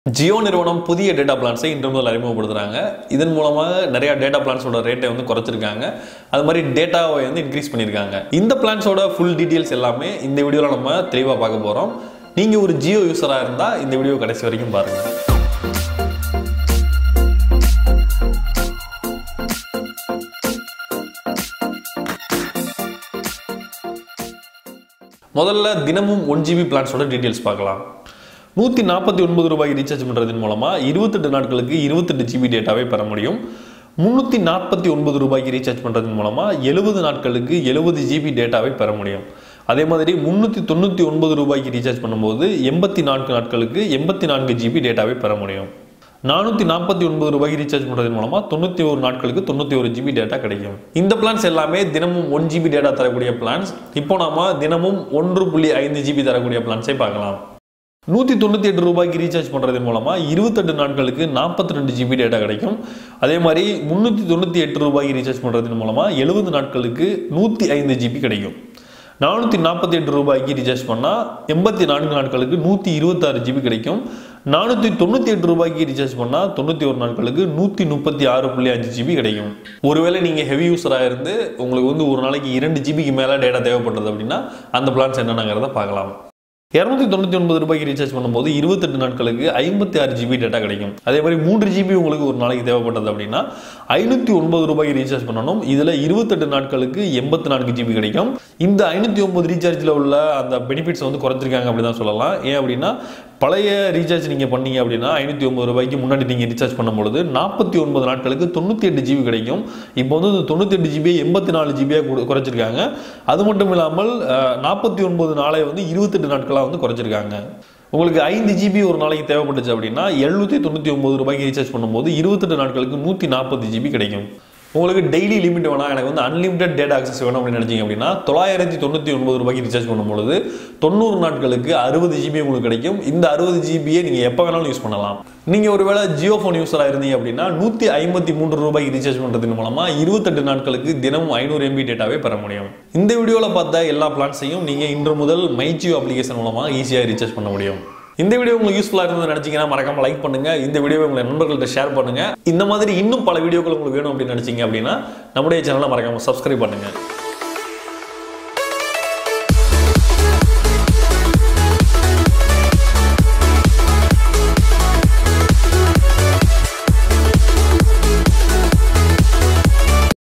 ஜியோ நிறுவனம் புதிய டேட்டா பிளான்ஸை இன்று முதல் அறிமுகப்படுத்துகிறாங்க இதன் மூலமாக நிறைய டேட்டா பிளான்ஸோட ரேட்டை வந்து குறைச்சிருக்காங்க அது மாதிரி டேட்டாவை வந்து இன்க்ரீஸ் பண்ணியிருக்காங்க இந்த பிளான்ஸோட ஃபுல் டீட்டெயில்ஸ் எல்லாமே இந்த வீடியோவில் நம்ம தெளிவாக பார்க்க போகிறோம் நீங்கள் ஒரு ஜியோ யூஸராக இருந்தால் இந்த வீடியோ கடைசி வரைக்கும் பாருங்கள் முதல்ல தினமும் ஒன் ஜிபி பிளான்ஸோட டீட்டெயில்ஸ் பார்க்கலாம் நூற்றி நாற்பத்தி ஒன்பது ரூபாய்க்கு ரீசார்ஜ் பண்ணுறதன் மூலமாக இருபத்தெட்டு நாட்களுக்கு இருபத்தெட்டு ஜிபி டேட்டாவை பெற முடியும் முந்நூற்றி நாற்பத்தி ஒன்பது ரூபாய்க்கு ரீசார்ஜ் பண்ணுறதன் மூலமாக எழுபது நாட்களுக்கு எழுபது ஜிபி டேட்டாவை பெற முடியும் அதே மாதிரி முந்நூற்றி தொண்ணூற்றி ஒன்பது ரூபாய்க்கு ரீசார்ஜ் பண்ணும்போது எண்பத்தி நான்கு நாட்களுக்கு எண்பத்தி நான்கு ஜிபி டேட்டாவை பெற முடியும் நானூற்றி நாற்பத்தி ஒன்பது ரூபாய்க்கு ரீசார்ஜ் பண்ணுறதன் மூலமாக தொண்ணூற்றி ஒரு நாட்களுக்கு தொண்ணூற்றி ஒரு ஜிபி டேட்டா கிடைக்கும் இந்த பிளான்ஸ் எல்லாமே தினமும் ஒன் ஜிபி டேட்டா தரக்கூடிய பிளான்ஸ் இப்போ நாம தினமும் ஒன்று புள்ளி ஐந்து ஜிபி தரக்கூடிய பிளான்ஸை பார்க்கலாம் நூற்றி தொண்ணூற்றி எட்டு ரூபாய்க்கு ரீசார்ஜ் பண்ணுறதன் மூலமாக இருபத்தெட்டு நாட்களுக்கு நாற்பத்தி ரெண்டு ஜிபி டேட்டா கிடைக்கும் அதே மாதிரி முந்நூற்றி தொண்ணூற்றி எட்டு ரூபாய்க்கு ரீசார்ஜ் பண்ணுறதன் மூலமாக எழுபது நாட்களுக்கு நூற்றி ஐந்து ஜிபி கிடைக்கும் நானூற்றி நாற்பத்தி எட்டு ரூபாய்க்கு ரீசார்ஜ் பண்ணால் எண்பத்தி நான்கு நாட்களுக்கு நூற்றி இருபத்தாறு ஜிபி கிடைக்கும் நானூற்றி தொண்ணூற்றி எட்டு ரூபாய்க்கு ரீசார்ஜ் பண்ணால் தொண்ணூற்றி ஒரு நாட்களுக்கு நூற்றி முப்பத்தி ஆறு புள்ளி அஞ்சு ஜிபி கிடைக்கும் ஒருவேளை நீங்கள் ஹெவி யூஸராக இருந்து உங்களுக்கு வந்து ஒரு நாளைக்கு இரண்டு ஜிபிக்கு மேலே டேட்டா தேவைப்படுறது அப்படின்னா அந்த பிளான்ஸ் என்னென்னங்கிறத பார்க்கலாம் இரநூத்தி தொண்ணூற்றி ஒன்பது ரூபாய்க்கு ரீசார்ஜ் பண்ணும்போது இருபத்தெட்டு நாட்களுக்கு ஐம்பத்தி ஆறு ஜிபி டேட்டா கிடைக்கும் அதே மாதிரி மூன்று ஜிபி உங்களுக்கு ஒரு நாளைக்கு தேவைப்பட்டது அப்படின்னா ஐநூற்றி ஒன்பது ரூபாய்க்கு ரீசார்ஜ் பண்ணணும் இதில் இருபத்தெட்டு நாட்களுக்கு எண்பத்தி நான்கு ஜிபி கிடைக்கும் இந்த ஐநூற்றி ஒன்பது ரீசார்ஜில் உள்ள அந்த பெனிஃபிட்ஸ் வந்து குறைச்சிருக்காங்க அப்படி தான் சொல்லலாம் ஏன் அப்படின்னா பழைய ரீசார்ஜ் நீங்கள் பண்ணீங்க அப்படின்னா ஐநூற்றி ஒன்பது ரூபாய்க்கு முன்னாடி நீங்கள் ரீசார்ஜ் பண்ணும்பொழுது நாற்பத்தி ஒன்பது நாட்களுக்கு தொண்ணூற்றி எட்டு ஜிபி கிடைக்கும் இப்போ வந்து இந்த தொண்ணூற்றி எட்டு ஜிபியை எண்பத்தி நாலு ஜிபியாக குறைச்சிருக்காங்க அது மட்டும் இல்லாமல் நாற்பத்தி ஒன்பது நாளை வந்து இருபத்தெட்டு நாட்களாக வந்து குறைச்சிருக்காங்க உங்களுக்கு ஐந்து ஜிபி ஒரு நாளைக்கு தேவைப்பட்டுச்சு அப்படின்னா எழுநூற்றி தொண்ணூற்றி ஒன்பது ரூபாய்க்கு ரீசார்ஜ் பண்ணும்போது இருபத்தெட்டு நாட்களுக்கு நூற்றி நாற்பது ஜிபி கிடைக்கும் உங்களுக்கு டெய்லி லிமிட் வேணாம் எனக்கு வந்து அன்லிமிட்டட் டேட்டா ஆக்சஸ் வேணும் அப்படின்னு நினைச்சீங்க அப்படின்னா தொள்ளாயிரத்தி தொண்ணூற்றி ஒன்பது ரூபாய்க்கு ரீசார்ஜ் பண்ணும்பொழுது தொண்ணூறு நாட்களுக்கு அறுபது ஜிபி உங்களுக்கு கிடைக்கும் இந்த அறுபது ஜிபியை நீங்கள் எப்போ வேணாலும் யூஸ் பண்ணலாம் நீங்கள் ஒருவேளை ஜியோ ஃபோன் யூஸராக இருந்தீங்க அப்படின்னா நூற்றி ஐம்பத்தி மூன்று ரூபாய்க்கு ரீசார்ஜ் பண்ணுறதன் மூலமாக இருபத்தெட்டு நாட்களுக்கு தினமும் ஐநூறு எம்பி டேட்டாவே பெற முடியும் இந்த வீடியோவில் பார்த்த எல்லா பிளான்ஸையும் நீங்கள் இன்று முதல் மை ஜியோ அப்ளிகேஷன் மூலமாக ஈஸியாக ரீசார்ஜ் பண்ண முடியும் இந்த வீடியோ உங்களுக்கு யூஸ்ஃபுல்லாக இருந்தது நினைச்சீங்கன்னா மறக்காம லைக் பண்ணுங்க இந்த வீடியோவை உங்களை நண்பர்கள்ட்ட ஷேர் பண்ணுங்க இந்த மாதிரி இன்னும் பல வீடியோக்கள் உங்களுக்கு வேணும் அப்படின்னு நினைச்சீங்க அப்படின்னா நம்முடைய சேனலை மறக்காம சப்ஸ்கிரைப் பண்ணுங்க